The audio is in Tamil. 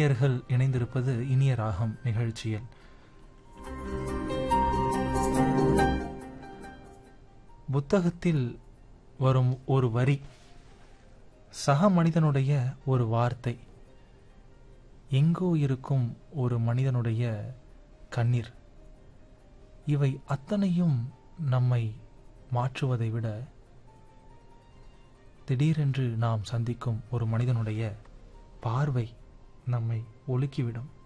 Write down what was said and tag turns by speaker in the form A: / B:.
A: நேயர்கள் இணைந்திருப்பது இனிய ராகம் நிகழ்ச்சியில் புத்தகத்தில் வரும் ஒரு வரி சக மனிதனுடைய ஒரு வார்த்தை எங்கோ இருக்கும் ஒரு மனிதனுடைய கண்ணீர் இவை அத்தனையும் நம்மை மாற்றுவதை விட திடீரென்று நாம் சந்திக்கும் ஒரு மனிதனுடைய பார்வை நம்மை ஒலுக்கிவிடும்